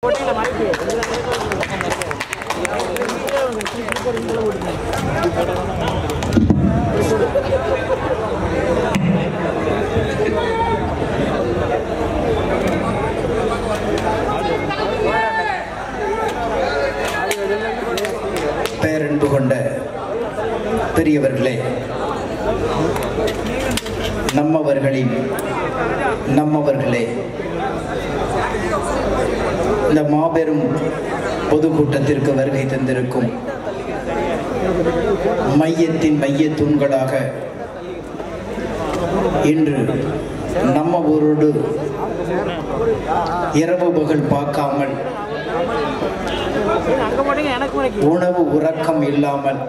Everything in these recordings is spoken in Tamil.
பேரன்பு கொண்ட பெரியவர்களே நம்மவர்களின் நம்மவர்களே இந்த மாபெரும் பொதுக்கூட்டத்திற்கு வருகை தந்திருக்கும் மையத்தின் மைய தூண்களாக இன்று நம்ம ஊரோடு இரவு பகல் பார்க்காமல் அங்க மாட்டேங்க எனக்கு உனக்கு உணவு உறக்கம் இல்லாமல்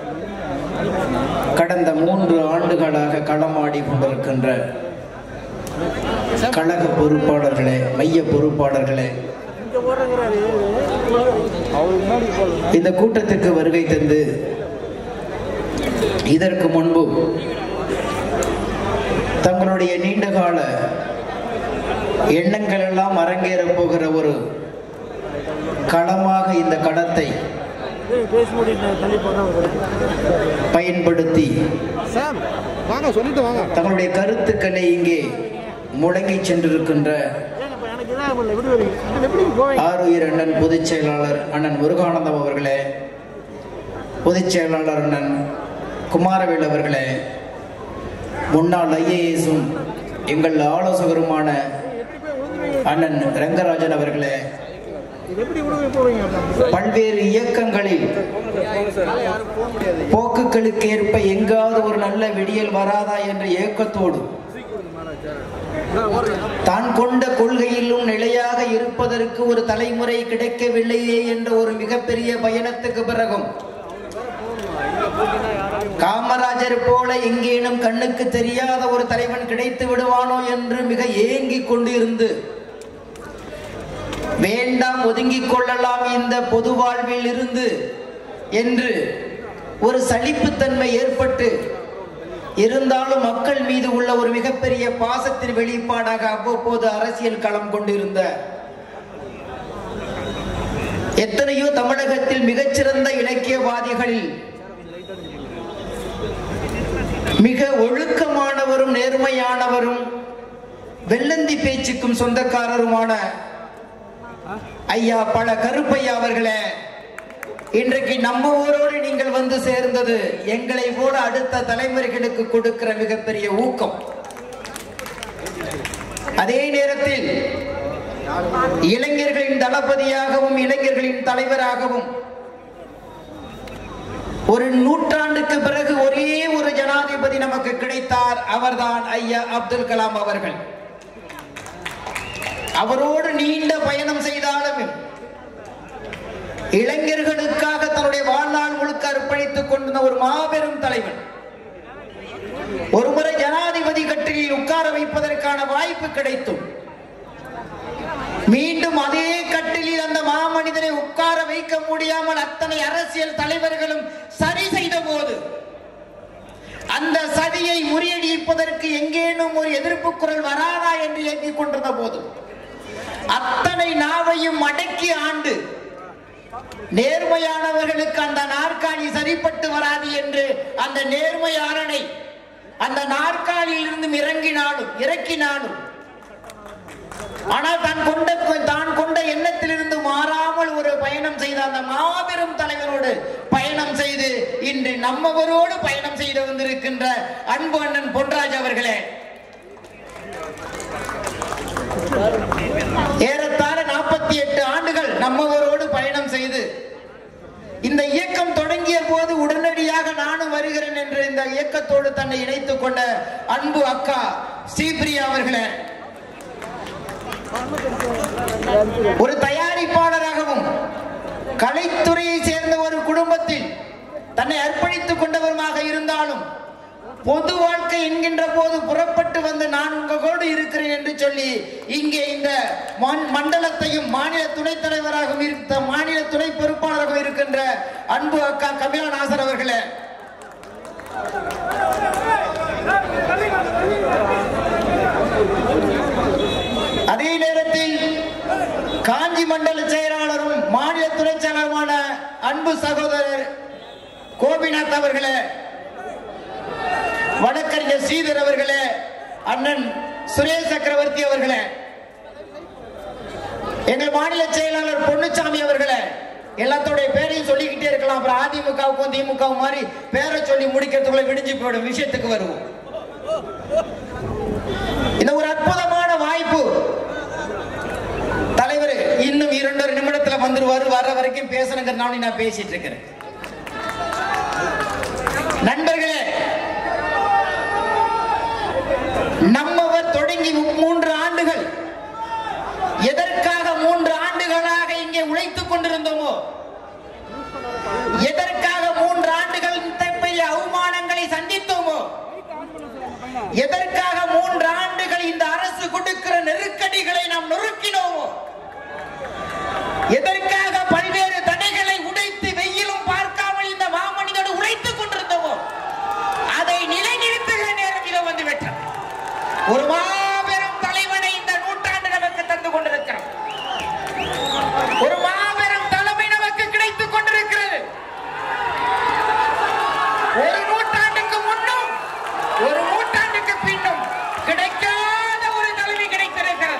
கடந்த மூன்று ஆண்டுகளாக களமாடி கொண்டிருக்கின்ற கழக பொறுப்பாளர்களே மைய பொறுப்பாளர்களே இங்க போடுறங்கிறாரு அவருக்கு முன்னாடி போடணும் இந்த கூட்டத்திற்கு வருகை தந்து இதற்கு முன்பு தங்களுடைய நீண்டகால எண்ணங்கள் எல்லாம் அரங்கேறப் போகிற ஒரு களமாக இந்த களத்தை பேசி முடிட்டு தள்ளி போடுறேன் பயன்படுத்தி சார் வாங்க சொல்லிட்டு வாங்க தங்களுடைய கருத்துக்களை இங்கே முழங்கி சென்றிருக்கின்ற ஏங்கப்பா எனக்கு இதாக முடியல எப்படி வரீங்க இதுல எப்படி போவீங்க ஆருயிர் அண்ணன் பொதுச் செயலாளர் அண்ணன் முருகானந்தம் அவர்களே பொதுச் செயலாளர் அண்ணன் குமாரவேல் அவர்களே முன்னாள் ஐஏஎஸும் எங்கள் ஆலோசகருமான அண்ணன் ரங்கராஜன் அவர்களே இது எப்படி விடுவி போவீங்க அப்ப? பல்வேறு இயக்கங்களில் போக்குகளுக்கு ஏற்ப எங்காவது ஒரு நல்ல விடியல் வராதா என்ற ஏக்கத்தோடு தான் கொண்ட கொள்கையிலும் நிலையாக இருப்பதற்கு ஒரு தலைமுறை கிடைக்கவில்லையே என்ற ஒரு மிகப்பெரிய பயணத்துக்கு பிறகும் காமராஜர் போல எங்கேனும் கண்ணுக்கு தெரியாத ஒரு தலைவன் கிடைத்து விடுவானோ என்று மிக ஏங்கிக் கொண்டிருந்து வேண்டாம் ஒதுங்கிக் கொள்ளலாம் இந்த பொது வாழ்வில் இருந்து என்று ஒரு சலிப்புத்தன்மை ஏற்பட்டு இருந்தாலும் மக்கள் மீது உள்ள ஒரு மிகப்பெரிய பாசத்தின் வெளிப்பாடாக அவ்வப்போது அரசியல் களம் கொண்டிருந்த எத்தனையோ தமிழகத்தில் மிகச்சிறந்த இலக்கியவாதிகளில் மிக ஒழுக்கமானவரும் நேர்மையானவரும் வெள்ளந்தி பேச்சுக்கும் சொந்தக்காரருமான ஐயா பல கருப்பையா அவர்களே இன்றைக்கு நம்ம ஊரோடு நீங்கள் வந்து சேர்ந்தது எங்களை போல அடுத்த தலைமுறைகளுக்கு கொடுக்கிற மிகப்பெரிய ஊக்கம் அதே நேரத்தில் இளைஞர்களின் தளபதியாகவும் இளைஞர்களின் தலைவராகவும் ஒரு நூற்றாண்டுக்கு பிறகு ஒரே ஒரு ஜனாதிபதி நமக்கு கிடைத்தார் அவர்தான் ஐயா அப்துல் கலாம் அவர்கள் அவரோடு நீண்ட பயணம் செய்தாலும் இளைஞர்களுக்காக தன்னுடைய வாழ்நாள் முழுக்க அர்ப்பணித்துக் கொண்டிருந்த ஒரு மாபெரும் தலைவன் ஒருமுறை ஜனாதிபதி கட்டிலில் உட்கார வைப்பதற்கான வாய்ப்பு கிடைத்தும் மீண்டும் அதே கட்டிலில் அந்த மாமனிதனை உட்கார வைக்க முடியாமல் அத்தனை அரசியல் தலைவர்களும் சரி செய்த போது அந்த சதியை முறியடிப்பதற்கு எங்கேனும் ஒரு எதிர்ப்பு குரல் வராதா என்று இயங்கிக் கொண்டிருந்த போது அத்தனை நாவையும் அடக்கி ஆண்டு நேர்மையானவர்களுக்கு அந்த நாற்காலி சரிப்பட்டு வராது என்று அந்த நேர்மையாளனை அந்த நாற்காலியில் இருந்தும் இறங்கினாலும் இறக்கினாலும் ஆனால் தான் கொண்ட தான் கொண்ட எண்ணத்திலிருந்து மாறாமல் ஒரு பயணம் செய்த அந்த மாபெரும் தலைவரோடு பயணம் செய்து இன்று நம்மவரோடு பயணம் செய்து வந்திருக்கின்ற அன்பு அண்ணன் பொன்ராஜ் அவர்களே ஏறத்தாழ நாற்பத்தி எட்டு ஆண்டுகள் நம்மவரோடு பயணம் செய்து இந்த இயக்கம் தொடங்கிய போது உடனடியாக நானும் வருகிறேன் என்று இந்த இயக்கத்தோடு தன்னை இணைத்துக் கொண்ட அன்பு அக்கா ஸ்ரீபிரியா அவர்களே ஒரு தயாரிப்பாளராகவும் கலைத்துறையை சேர்ந்த ஒரு குடும்பத்தில் தன்னை அர்ப்பணித்துக் கொண்டவருமாக இருந்தாலும் பொது வாழ்க்கை என்கின்ற போது புறப்பட்டு வந்து நான் உங்களோடு இருக்கிறேன் என்று சொல்லி இங்கே இந்த மண்- மண்டலத்தையும் மாநில துணைத் தலைவராகவும் இருந்த மாநில துணை பொறுப்பாளராகவும் இருக்கின்ற அன்பு அக்கா கபிலா நாசர் அவர்களே அதே நேரத்தில் காஞ்சி மண்டல செயலாளரும் மாநில துணை செயலாளருமான அன்பு சகோதரர் கோபிநாத் அவர்களே வழக்கறிஞர் ஸ்ரீதர் அவர்களே அண்ணன் சுரேஷ் சக்கரவர்த்தி அவர்களே எங்கள் மாநில செயலாளர் பொன்னுச்சாமி அவர்களே எல்லாத்தோடைய பேரையும் சொல்லிக்கிட்டே இருக்கலாம் அப்புறம் அதிமுகவுக்கும் திமுகவும் மாதிரி பேரை சொல்லி முடிக்கிறதுக்குள்ள விடிஞ்சு போயிடும் விஷயத்துக்கு வருவோம் இந்த ஒரு அற்புதமான வாய்ப்பு தலைவர் இன்னும் இரண்டொரு நிமிடத்துல வந்துருவாரு வர வரைக்கும் பேசணுங்கிறனால நான் பேசிட்டு இருக்கிறேன் நண்பர்களே நம்மவர் தொடங்கி மு- மூன்று ஆண்டுகள் எதற்காக மூன்று ஆண்டுகளாக இங்கே உழைத்துக் கொண்டிருந்தோமோ எதற்காக மூன்று ஆண்டுகள் இத்தனை பெரிய அவமானங்களை சந்தித்தோமோ எதற்காக மூன்று ஆண்டுகள் இந்த அரசு கொடுக்கிற நெருக்கடிகளை நாம் நொறுக்கினோமோ எதற்காக பல்வேறு தடைகளை உடைத்து வெயிலும் பார்க்காமல் இந்த மாமனிதோடு உழைத்துக் கொண்டிருந்தோமோ அதை நிலைநிறுத்துகிற நேரம் இதோ வந்து விட்டது ஒரு மாபெரும் தலைவனை இந்த நூற்றாண்டு நமக்கு தந்து கொண்டிருக்கிறார் ஒரு மாபெரும் தலைமை நமக்கு கிடைத்துக் கொண்டிருக்கிறது ஒரு நூற்றாண்டுக்கு முன்னும் ஒரு நூற்றாண்டுக்கு பின்னும் கிடைக்காத ஒரு தலைமை கிடைத்திருக்கிறது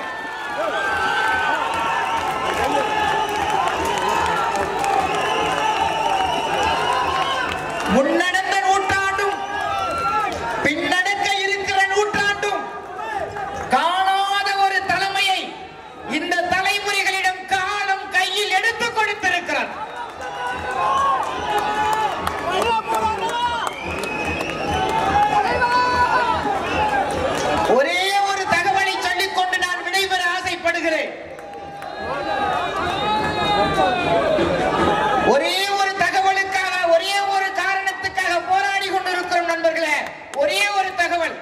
முன்னடந்த நூற்றாண்டும் பின்னடக்க இருக்கிற நூற்றாண்டும் காணாத ஒரு தலைமையை இந்த தலைமுறைகளிடம் காலம் கையில் எடுத்துக் கொடுத்திருக்கிறார் ஒரே ஒரு தகவலை சொல்லிக் கொண்டு நான் விடைபெற ஆசைப்படுகிறேன் ஒரே ஒரு தகவலுக்காக ஒரே ஒரு காரணத்துக்காக போராடி கொண்டிருக்கிறோம் நண்பர்களே ஒரே ஒரு தகவல்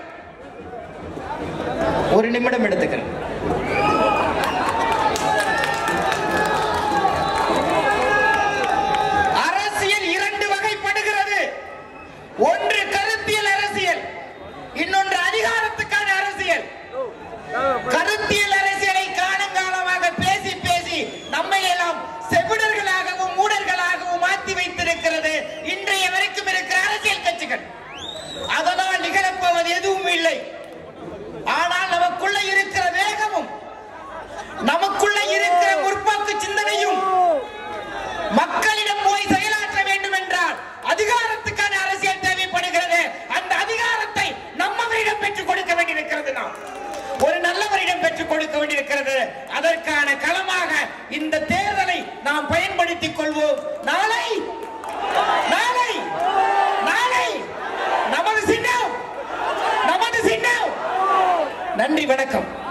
ஒரு நிமிடம் எடுத்துக்கிறேன் அரசியல் இரண்டு வகைப்படுகிறது ஒன்று கருத்தியல் அரசியல் இன்னொன்று அதிகாரத்துக்கான அரசியல் கருத்தியல் அரசியலை காலங்காலமாக பேசி பேசி நம்மை எல்லாம் செவிடர்களாகவும் மூடர்களாகவும் மாற்றி வைத்திருக்கிறது இன்றைய வரைக்கும் இருக்கிற அரசியல் கட்சிகள் அதனால் நிகழப்போவது எதுவும் இல்லை ஆனால் நமக்குள்ள இருக்கிற வேகமும் நமக்குள்ள இருக்கிற முற்போக்கு சிந்தனையும் மக்களிடம் போய் செயலாற்ற வேண்டும் என்றால் அதிகாரத்துக்கான அரசியல் தேவைப்படுகிறது அந்த அதிகாரத்தை நம்மவரிடம் பெற்றுக் கொடுக்க வேண்டியிருக்கிறது நாம் ஒரு நல்லவரிடம் பெற்றுக் கொடுக்க வேண்டியிருக்கிறது அதற்கான களமாக இந்த தேர்தலை நாம் பயன்படுத்திக் கொள்வோம் நாளை நாளை நாளை நமது சின்னம் நமது சின்னம் நன்றி வணக்கம்